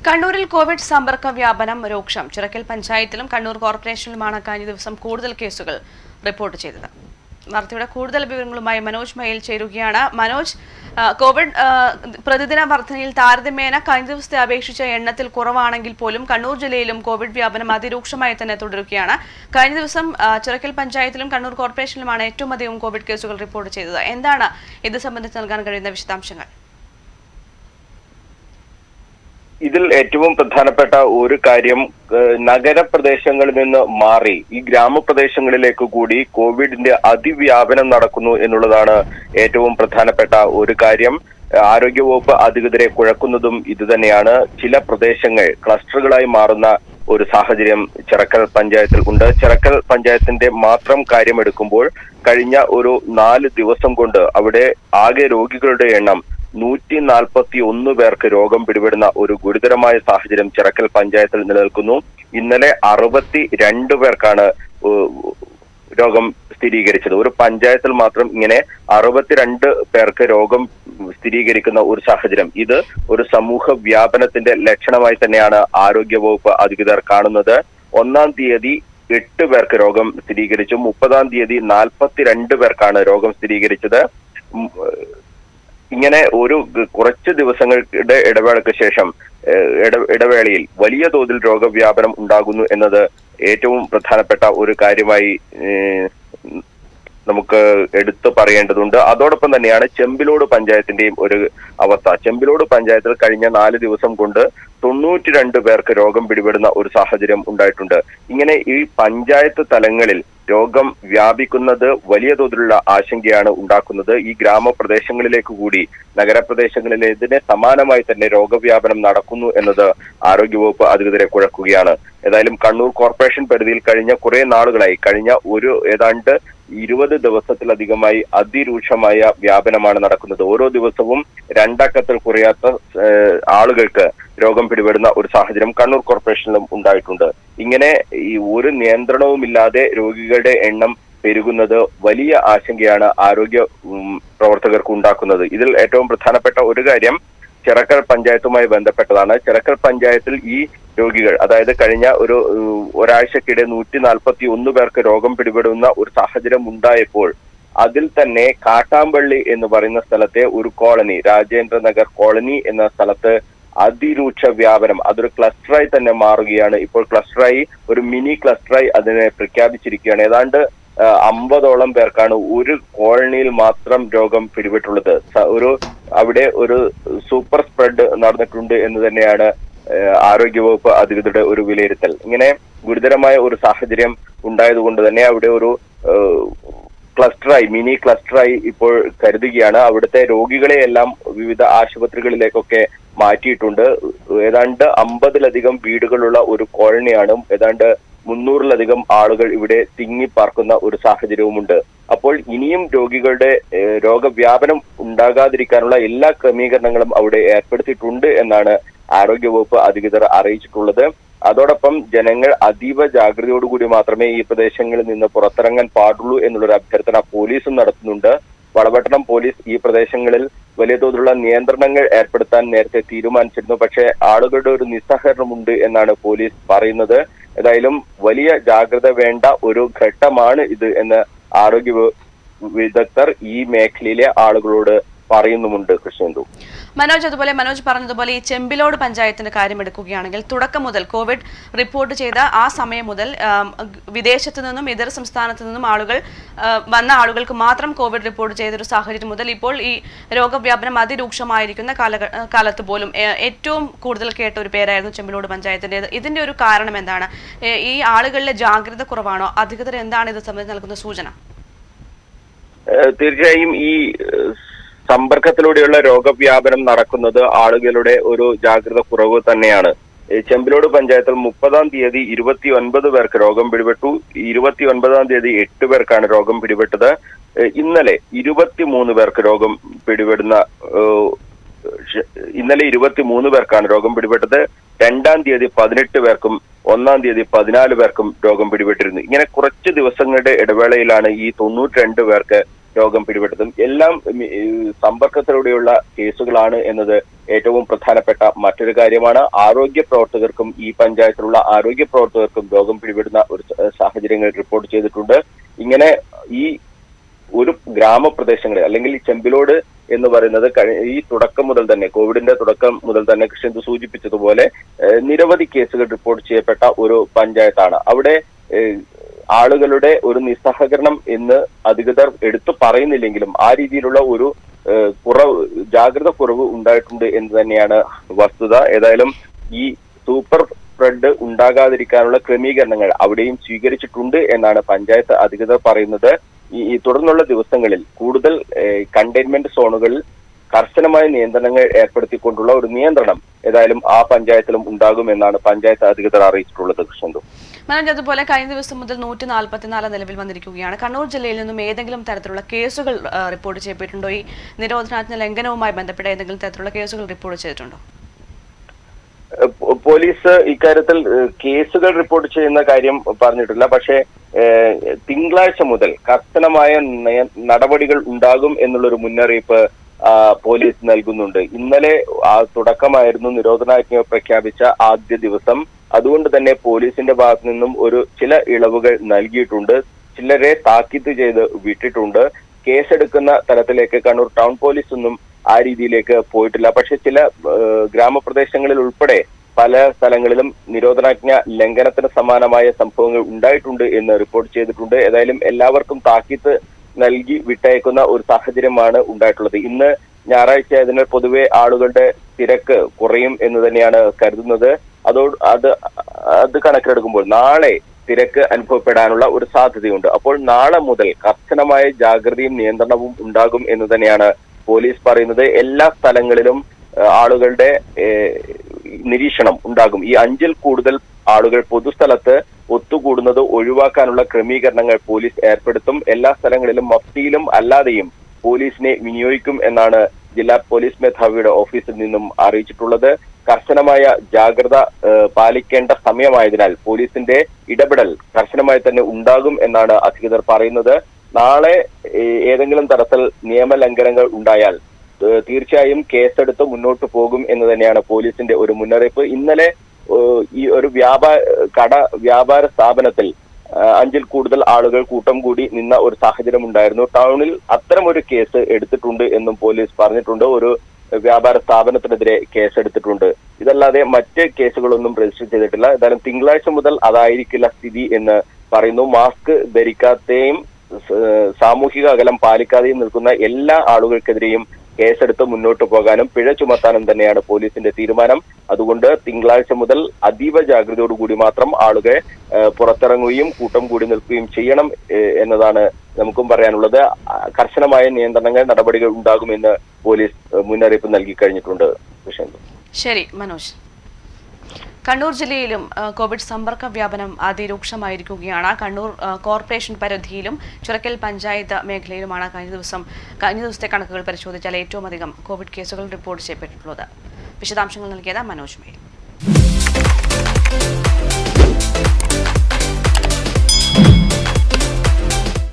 കണ്ണൂരിൽ കോവിഡ് സമ്പർക്ക വ്യാപനം രൂക്ഷം ചിറക്കൽ പഞ്ചായത്തിലും കണ്ണൂർ കോർപ്പറേഷനിലുമാണ് കഴിഞ്ഞ ദിവസം കൂടുതൽ കേസുകൾ റിപ്പോർട്ട് ചെയ്തത് വാർത്തയുടെ കൂടുതൽ വിവരങ്ങളുമായി മനോജ് മയിൽ ചേരുകയാണ് മനോജ് ആ, കോവിഡ് ആ, പ്രതിദിന വർധനയിൽ താരതമ്യേന കഴിഞ്ഞ ദിവസത്തെ അപേക്ഷിച്ച് എണ്ണത്തിൽ കുറവാണെങ്കിൽ പോലും കണ്ണൂർ ജില്ലയിലും കോവിഡ് വ്യാപനം അതിരൂക്ഷമായി തന്നെ തുടരുകയാണ് കഴിഞ്ഞ ദിവസം ആ, ചിറക്കൽ പഞ്ചായത്തിലും കണ്ണൂർ കോർപ്പറേഷനിലുമാണ് ഏറ്റവും അധികം കോവിഡ് കേസുകൾ റിപ്പോർട്ട് ചെയ്തത് എന്താണ് ഇത് സംബന്ധിച്ച് നൽകാൻ കഴിയുന്ന വിശദാംശങ്ങൾ ഇതിൽ ഏറ്റവും പ്രധാനപ്പെട്ട ഒരു കാര്യം ഏഹ്, നഗരപ്രദേശങ്ങളിൽ നിന്ന് മാറി ഈ ഗ്രാമപ്രദേശങ്ങളിലേക്ക് കൂടി കോവിഡിന്റെ അതിവ്യാപനം നടക്കുന്നു എന്നുള്ളതാണ് ഏറ്റവും പ്രധാനപ്പെട്ട ഒരു കാര്യം ഏഹ്, ആരോഗ്യവകുപ്പ് അധികൃതരെ കുഴക്കുന്നതും ഇതുതന്നെയാണ് ചില പ്രദേശങ്ങൾ ക്ലസ്റ്ററുകളായി മാറുന്ന ഒരു സാഹചര്യം ചിറക്കൽ പഞ്ചായത്തിൽ ഉണ്ട് ചിറക്കൽ പഞ്ചായത്തിന്റെ മാത്രം കാര്യം എടുക്കുമ്പോൾ കഴിഞ്ഞ ഒരു നാല് ദിവസം കൊണ്ട് അവിടെ ആകെ രോഗികളുടെ എണ്ണം നൂറ്റി നാൽപ്പത്തി ഒന്ന് പേർക്ക് രോഗം പിടിപെടുന്ന ഒരു ഗുരുതരമായ സാഹചര്യം ചിറക്കൽ പഞ്ചായത്തിൽ നിലനിൽക്കുന്നു ഇന്നലെ അറുപത്തി രണ്ട് പേർക്കാണ് ഏഹ്, രോഗം സ്ഥിരീകരിച്ചത് ഒരു പഞ്ചായത്തിൽ മാത്രം ഇങ്ങനെ അറുപത്തിരണ്ട് പേർക്ക് രോഗം സ്ഥിരീകരിക്കുന്ന ഒരു സാഹചര്യം ഇത് ഒരു സമൂഹ വ്യാപനത്തിന്റെ ലക്ഷണമായി തന്നെയാണ് ആരോഗ്യവകുപ്പ് അധികൃതർ കാണുന്നത് ഒന്നാം തീയതി എട്ട് പേർക്ക് രോഗം സ്ഥിരീകരിച്ചു മുപ്പതാം തീയതി നാൽപ്പത്തിരണ്ട് പേർക്കാണ് രോഗം സ്ഥിരീകരിച്ചത് ഉം, ഇങ്ങനെ ഒരു ഗ- കുറച്ച് ദിവസങ്ങളുടെ ഇടവേളയ്ക്ക് ശേഷം ഏഹ്, ഇട- ഇടവേളയിൽ വലിയ തോതിൽ രോഗവ്യാപനം ഉണ്ടാകുന്നു എന്നത് ഏറ്റവും പ്രധാനപ്പെട്ട ഒരു കാര്യമായി ഏഹ്, നമുക്ക് എടുത്തു പറയേണ്ടതുണ്ട് അതോടൊപ്പം തന്നെയാണ് ചെമ്പിലോട് പഞ്ചായത്തിന്റെയും ഒരു അവസ്ഥ ചെമ്പിലോട് പഞ്ചായത്തിൽ കഴിഞ്ഞ നാല് ദിവസം കൊണ്ട് തൊണ്ണൂറ്റി രണ്ട് പേർക്ക് രോഗം പിടിപെടുന്ന ഒരു സാഹചര്യം ഉണ്ടായിട്ടുണ്ട് ഇങ്ങനെ ഈ പഞ്ചായത്ത് തലങ്ങളിൽ രോഗം വ്യാപിക്കുന്നത് വലിയ തോതിലുള്ള ആശങ്കയാണ് ഉണ്ടാക്കുന്നത് ഈ ഗ്രാമപ്രദേശങ്ങളിലേക്ക് കൂടി നഗരപ്രദേശങ്ങളിലെ ഇതിന് സമാനമായി തന്നെ രോഗവ്യാപനം നടക്കുന്നു എന്നത് ആരോഗ്യവകുപ്പ് അധികൃതരെ കുഴക്കുകയാണ് ഏതായാലും കണ്ണൂർ കോർപ്പറേഷൻ പരിധിയിൽ കഴിഞ്ഞ കുറെ നാളുകളായി കഴിഞ്ഞ ഒരു ഏതാണ്ട് ഇരുപത് ദിവസത്തിലധികമായി അതിരൂക്ഷമായ വ്യാപനമാണ് നടക്കുന്നത് ഓരോ ദിവസവും രണ്ടക്കത്തിൽ കുറയാത്ത ഏഹ്, ആളുകൾക്ക് രോഗം പിടിപെടുന്ന ഒരു സാഹചര്യം കണ്ണൂർ കോർപ്പറേഷനിലും ഉണ്ടായിട്ടുണ്ട് ഇങ്ങനെ ഈ ഒരു നിയന്ത്രണവുമില്ലാതെ രോഗികളുടെ എണ്ണം പെരുകുന്നത് വലിയ ആശങ്കയാണ് ആരോഗ്യ ഉം, പ്രവർത്തകർക്ക് ഉണ്ടാക്കുന്നത് ഇതിൽ ഏറ്റവും പ്രധാനപ്പെട്ട ഒരു കാര്യം ചിറക്കൽ പഞ്ചായത്തുമായി ബന്ധപ്പെട്ടതാണ് ചിറക്കൽ പഞ്ചായത്തിൽ ഈ രോഗികൾ അതായത് കഴിഞ്ഞ ഒരു ഏഹ്, ഒരാഴ്ചക്കിടെ നൂറ്റി നാൽപ്പത്തി ഒന്ന് പേർക്ക് രോഗം പിടിപെടുന്ന ഒരു സാഹചര്യം ഉണ്ടായപ്പോൾ അതിൽ തന്നെ കാട്ടാമ്പള്ളി എന്ന് പറയുന്ന സ്ഥലത്തെ ഒരു കോളനി രാജേന്ദ്ര നഗർ കോളനി എന്ന സ്ഥലത്ത് അതിരൂക്ഷ വ്യാപനം അതൊരു ക്ലസ്റ്ററായി തന്നെ മാറുകയാണ് ഇപ്പോൾ ക്ലസ്റ്ററായി ഒരു മിനി ക്ലസ്റ്ററായി അതിനെ പ്രഖ്യാപിച്ചിരിക്കുകയാണ് ഏതാണ്ട് ആ, അമ്പതോളം പേർക്കാണ് ഒരു കോളനിയിൽ മാത്രം രോഗം പിടിപെട്ടുള്ളത് സ- ഒരു അവിടെ ഒരു സൂപ്പർ സ്പ്രെഡ് നടന്നിട്ടുണ്ട് എന്ന് തന്നെയാണ് ഏഹ് ആരോഗ്യവകുപ്പ് അധികൃതരുടെ ഒരു വിലയിരുത്തൽ ഇങ്ങനെ ഗുരുതരമായ ഒരു സാഹചര്യം ഉണ്ടായതുകൊണ്ട് തന്നെ അവിടെ ഒരു ഏഹ്, ക്ലസ്റ്ററായി മിനി ക്ലസ്റ്ററായി ഇപ്പോൾ കരുതുകയാണ് അവിടുത്തെ രോഗികളെ എല്ലാം വിവിധ ആശുപത്രികളിലേക്കൊക്കെ മാറ്റിയിട്ടുണ്ട് ഏതാണ്ട് അമ്പതിലധികം വീടുകളുള്ള ഒരു കോളനിയാണ് ഏതാണ്ട് മുന്നൂറിലധികം ആളുകൾ ഇവിടെ തിങ്ങിപ്പാർക്കുന്ന ഒരു സാഹചര്യവുമുണ്ട് അപ്പോൾ ഇനിയും രോഗികളുടെ ഏഹ്, രോഗവ്യാപനം ഉണ്ടാകാതിരിക്കാനുള്ള എല്ലാ ക്രമീകരണങ്ങളും അവിടെ ഏർപ്പെടുത്തിയിട്ടുണ്ട് എന്നാണ് ആരോഗ്യവകുപ്പ് അധികൃതർ അറിയിച്ചിട്ടുള്ളത് അതോടൊപ്പം ജനങ്ങൾ അതീവ ജാഗ്രതയോടുകൂടി മാത്രമേ ഈ പ്രദേശങ്ങളിൽ നിന്ന് പുറത്തിറങ്ങാൻ പാടുള്ളൂ എന്നുള്ളൊരു അഭ്യർത്ഥന പോലീസും നടത്തുന്നുണ്ട് വളപട്ടണം പോലീസ് ഈ പ്രദേശങ്ങളിൽ വലിയ തോതിലുള്ള നിയന്ത്രണങ്ങൾ ഏർപ്പെടുത്താൻ നേരത്തെ തീരുമാനിച്ചിരുന്നു പക്ഷേ ആളുകളുടെ ഒരു നിസ്സഹകരണമുണ്ട് എന്നാണ് പോലീസ് പറയുന്നത് ഏതായാലും വലിയ ജാഗ്രത വേണ്ട ഒരു ഘട്ടമാണ് ഇത് എന്ന് ആരോഗ്യ വ- വിദഗ്ധർ ഈ മേഖലയിലെ ആളുകളോട് പറയുന്നുമുണ്ട് കൃഷ്ണേന്ദു മനോജ് അതുപോലെ മനോജ് പറഞ്ഞതുപോലെ ഈ ചെമ്പിലോട് പഞ്ചായത്തിന്റെ കാര്യം എടുക്കുകയാണെങ്കിൽ തുടക്കം മുതൽ കോവിഡ് റിപ്പോർട്ട് ചെയ്ത ആ സമയം മുതൽ ആം, വിദേശത്ത് നിന്നും ഇതര സംസ്ഥാനത്ത് നിന്നും ആളുകൾ ആ, വന്ന ആളുകൾക്ക് മാത്രം കോവിഡ് റിപ്പോർട്ട് ചെയ്തൊരു സാഹചര്യം മുതൽ ഇപ്പോൾ ഈ രോഗവ്യാപനം അതിരൂക്ഷമായിരിക്കുന്ന കാല കാലത്ത് പോലും ഏ, ഏറ്റവും കൂടുതൽ കേട്ട ഒരു പേരായിരുന്നു ചെമ്പിലോട് പഞ്ചായത്തിൻ്റെത് ഇതിന്റെ ഒരു കാരണം എന്താണ് ഏ, ഈ ആളുകളിലെ ജാഗ്രത കുറവാണോ അധികൃതർ എന്താണ് ഇത് സംബന്ധിച്ച് നൽകുന്ന സൂചന ഏഹ് തീർച്ചയായും ഈ ഏഹ്, സമ്പർക്കത്തിലൂടെയുള്ള രോഗവ്യാപനം നടക്കുന്നത് ആളുകളുടെ ഒരു ജാഗ്രത കുറവ് തന്നെയാണ് ഏഹ് ചെമ്പിലോട് പഞ്ചായത്തിൽ മുപ്പതാം തീയതി ഇരുപത്തി ഒൻപത് പേർക്ക് രോഗം പിടിപെട്ടു ഇരുപത്തി ഒൻപതാം തീയതി എട്ട് പേർക്കാണ് രോഗം പിടിപെട്ടത് ഏഹ് ഇന്നലെ ഇരുപത്തി മൂന്ന് പേർക്ക് രോഗം പിടിപെടുന്ന ഏഹ്, ഷ- ഇന്നലെ ഇരുപത്തി മൂന്ന് പേർക്കാണ് രോഗം പിടിപെട്ടത് രണ്ടാം തീയതി പതിനെട്ട് പേർക്കും ഒന്നാം തീയതി പതിനാല് പേർക്കും രോഗം പിടിപെട്ടിരുന്നു ഇങ്ങനെ കുറച്ച് ദിവസങ്ങളുടെ ഇടവേളയിലാണ് ഈ തൊണ്ണൂറ്റി രണ്ട് പേർക്ക് രോഗം പിടിപെട്ടതും എല്ലാം ഉം, ഈ സമ്പർക്കത്തിലൂടെയുള്ള കേസുകളാണ് എന്നത് ഏറ്റവും പ്രധാനപ്പെട്ട മറ്റൊരു കാര്യമാണ് ആരോഗ്യ പ്രവർത്തകർക്കും ഈ പഞ്ചായത്തിലുള്ള ആരോഗ്യ പ്രവർത്തകർക്കും രോഗം പിടിപെടുന്ന ഒരു സ- സാഹചര്യങ്ങൾ റിപ്പോർട്ട് ചെയ്തിട്ടുണ്ട് ഇങ്ങനെ ഈ ഒരു ഗ്രാമപ്രദേശങ്ങളിൽ അല്ലെങ്കിൽ ഈ ചെമ്പിലോട് എന്ന് പറയുന്നത് കഴി- ഈ തുടക്കം മുതൽ തന്നെ കോവിഡിന്റെ തുടക്കം മുതൽ തന്നെ കൃഷ്ണന്ത് സൂചിപ്പിച്ചതുപോലെ ഏഹ്, നിരവധി കേസുകൾ റിപ്പോർട്ട് ചെയ്യപ്പെട്ട ഒരു പഞ്ചായത്താണ് അവിടെ ഏഹ്, ആളുകളുടെ ഒരു നിസ്സഹകരണം എന്ന് അധികൃതർ എടുത്തു പറയുന്നില്ലെങ്കിലും ആ രീതിയിലുള്ള ഒരു ഏഹ്, കുറവ് ജാഗ്രത കുറവ് ഉണ്ടായിട്ടുണ്ട് എന്ന് തന്നെയാണ് വസ്തുത ഏതായാലും ഈ സൂപ്പർ സ്പ്രെഡ് ഉണ്ടാകാതിരിക്കാനുള്ള ക്രമീകരണങ്ങൾ അവിടെയും സ്വീകരിച്ചിട്ടുണ്ട് എന്നാണ് പഞ്ചായത്ത് അധികൃതർ പറയുന്നത് ഈ ഈ തുടർന്നുള്ള ദിവസങ്ങളിൽ കൂടുതൽ കണ്ടെയ്ൻമെന്റ് സോണുകളിൽ കർശനമായ നിയന്ത്രണങ്ങൾ ഏർപ്പെടുത്തിക്കൊണ്ടുള്ള ഒരു നിയന്ത്രണം ഏതായാലും ആ പഞ്ചായത്തിലും ഉണ്ടാകുമെന്നാണ് പഞ്ചായത്ത് അധികൃതർ അറിയിച്ചിട്ടുള്ളത് കൃഷ്ണന്തു മനോജ് അതുപോലെ കഴിഞ്ഞ ദിവസം മുതൽ നൂറ്റി നാൽപ്പത്തിനാല് നിലവിൽ വന്നിരിക്കുകയാണ് കണ്ണൂർ ജില്ലയിൽ നിന്നും ഏതെങ്കിലും തരത്തിലുള്ള കേസുകൾ ആ, റിപ്പോർട്ട് ചെയ്യപ്പെട്ടിട്ടുണ്ടോ ഈ നിരോധനാജ്ഞ ലംഘനവുമായി ബന്ധപ്പെട്ട ഏതെങ്കിലും തരത്തിലുള്ള കേസുകൾ റിപ്പോർട്ട് ചെയ്തിട്ടുണ്ടോ ഏഹ് പോ- പോലീസ് ഇക്കാര്യത്തിൽ ഏഹ് കേസുകൾ റിപ്പോർട്ട് ചെയ്യുന്ന കാര്യം പറഞ്ഞിട്ടില്ല പക്ഷേ ഏഹ് തിങ്കളാഴ്ച മുതൽ കർശനമായ നയ- നടപടികൾ ഉണ്ടാകും എന്നുള്ളൊരു മുന്നറിയിപ്പ് ആ, പോലീസ് നൽകുന്നുണ്ട് ഇന്നലെ ആ തുടക്കമായിരുന്നു നിരോധനാജ്ഞ പ്രഖ്യാപിച്ച ആദ്യ ദിവസം അതുകൊണ്ട് തന്നെ പോലീസിന്റെ ഭാഗത്തു നിന്നും ഒരു ചില ഇളവുകൾ നൽകിയിട്ടുണ്ട് ചിലരെ താക്കീത് ചെയ്ത് വിട്ടിട്ടുണ്ട് കേസെടുക്കുന്ന തലത്തിലേക്ക് കണ്ണൂർ ടൗൺ പോലീസ് ഒന്നും ആ രീതിയിലേക്ക് പോയിട്ടില്ല പക്ഷെ ചില ഏഹ്, ഗ്രാമപ്രദേശങ്ങളിൽ ഉൾപ്പെടെ പല സ്ഥലങ്ങളിലും നിരോധനാജ്ഞ ലംഘനത്തിന് സമാനമായ സംഭവങ്ങൾ ഉണ്ടായിട്ടുണ്ട് എന്ന് റിപ്പോർട്ട് ചെയ്തിട്ടുണ്ട് ഏതായാലും എല്ലാവർക്കും താക്കീത്ത് നൽകി വിട്ടയക്കുന്ന ഒരു സാഹചര്യമാണ് ഉണ്ടായിട്ടുള്ളത് ഇന്ന് ഞായറാഴ്ച ആയതിനാൽ പൊതുവെ ആളുകളുടെ തിരക്ക് കുറയും എന്ന് തന്നെയാണ് കരുതുന്നത് അതോ അത് അത് കണക്കിലെടുക്കുമ്പോൾ നാളെ തിരക്ക് അനുഭവപ്പെടാനുള്ള ഒരു സാധ്യതയുണ്ട് അപ്പോൾ നാളെ മുതൽ കർശനമായ ജാഗ്രതയും നിയന്ത്രണവും ഉണ്ടാകും എന്ന് തന്നെയാണ് പോലീസ് പറയുന്നത് എല്ലാ സ്ഥലങ്ങളിലും ഏഹ്, ആളുകളുടെ ഏഹ്, നിരീക്ഷണം ഉണ്ടാകും ഈ അഞ്ചിൽ കൂടുതൽ ആളുകൾ പൊതുസ്ഥലത്ത് ഒത്തുകൂടുന്നത് ഒഴിവാക്കാനുള്ള ക്രമീകരണങ്ങൾ പോലീസ് ഏർപ്പെടുത്തും എല്ലാ സ്ഥലങ്ങളിലും മഫ്തിയിലും അല്ലാതെയും പോലീസിനെ വിനിയോഗിക്കും എന്നാണ് ജില്ലാ പോലീസ് മേധാവിയുടെ ഓഫീസിൽ നിന്നും അറിയിച്ചിട്ടുള്ളത് കർശനമായ ജാഗ്രത ഏഹ്, പാലിക്കേണ്ട സമയമായതിനാൽ പോലീസിന്റെ ഇടപെടൽ കർശനമായി തന്നെ ഉണ്ടാകും എന്നാണ് അധികൃതർ പറയുന്നത് നാളെ ഏഹ്, ഏതെങ്കിലും തരത്തിൽ നിയമലംഘനങ്ങൾ ഉണ്ടായാൽ ഏഹ്, തീർച്ചയായും കേസെടുത്ത് മുന്നോട്ട് പോകും എന്ന് തന്നെയാണ് പോലീസിന്റെ ഒരു മുന്നറിയിപ്പ് ഇന്നലെ ഏഹ്, ഈ ഒരു വ്യാപാര കട വ്യാപാര സ്ഥാപനത്തിൽ ഏഹ്, അഞ്ചിൽ കൂടുതൽ ആളുകൾ കൂട്ടം കൂടി നിന്ന ഒരു സാഹചര്യം ഉണ്ടായിരുന്നു ടൗണിൽ അത്തരം ഒരു കേസ് എടുത്തിട്ടുണ്ട് എന്നും പോലീസ് പറഞ്ഞിട്ടുണ്ട് ഒരു വ്യാപാര സ്ഥാപനത്തിനെതിരെ കേസെടുത്തിട്ടുണ്ട് ഇതല്ലാതെ മറ്റ് കേസുകളൊന്നും രജിസ്റ്റർ ചെയ്തിട്ടില്ല എന്തായാലും തിങ്കളാഴ്ച മുതൽ അതായിരിക്കില്ല സ്ഥിതി എന്ന് പറയുന്നു മാസ്ക് ധരിക്കാതെയും സ- സാമൂഹിക അകലം പാലിക്കാതെയും നിൽക്കുന്ന എല്ലാ ആളുകൾക്കെതിരെയും കേസെടുത്ത് മുന്നോട്ട് പോകാനും പിഴ ചുമത്താനും തന്നെയാണ് പോലീസിന്റെ തീരുമാനം അതുകൊണ്ട് തിങ്കളാഴ്ച മുതൽ അതീവ ജാഗ്രതയോടുകൂടി മാത്രം ആളുകൾ ഏഹ്, പുറത്തിറങ്ങുകയും കൂട്ടം കൂടി നിൽക്കുകയും ചെയ്യണം ഏഹ്, എന്നതാണ് നമുക്കും പറയാനുള്ളത് ആ, കർശനമായ നിയന്ത്രണങ്ങൾ നടപടികൾ ഉണ്ടാകുമെന്ന് പോലീസ് ഏഹ്, മുന്നറിയിപ്പ് നൽകി കഴിഞ്ഞിട്ടുണ്ട് വിഷയം ശരി മനോജ് കണ്ണൂർ ജില്ലയിലും ആ, കോവിഡ് സമ്പർക്ക വ്യാപനം അതിരൂക്ഷമായിരിക്കുകയാണ് കണ്ണൂർ ആ, കോർപ്പറേഷൻ പരിധിയിലും ചുരക്കൽ പഞ്ചായത്ത് മേഖലയിലുമാണ് കഴിഞ്ഞ ദിവസം കഴിഞ്ഞ ദിവസത്തെ കണക്കുകൾ പരിശോധിച്ചാൽ ഏറ്റവും അധികം കോവിഡ് കേസുകൾ റിപ്പോർട്ട് ചെയ്യപ്പെട്ടിട്ടുള്ളത് വിശദാംശങ്ങൾ നൽകിയത് മനോജ് മേൽ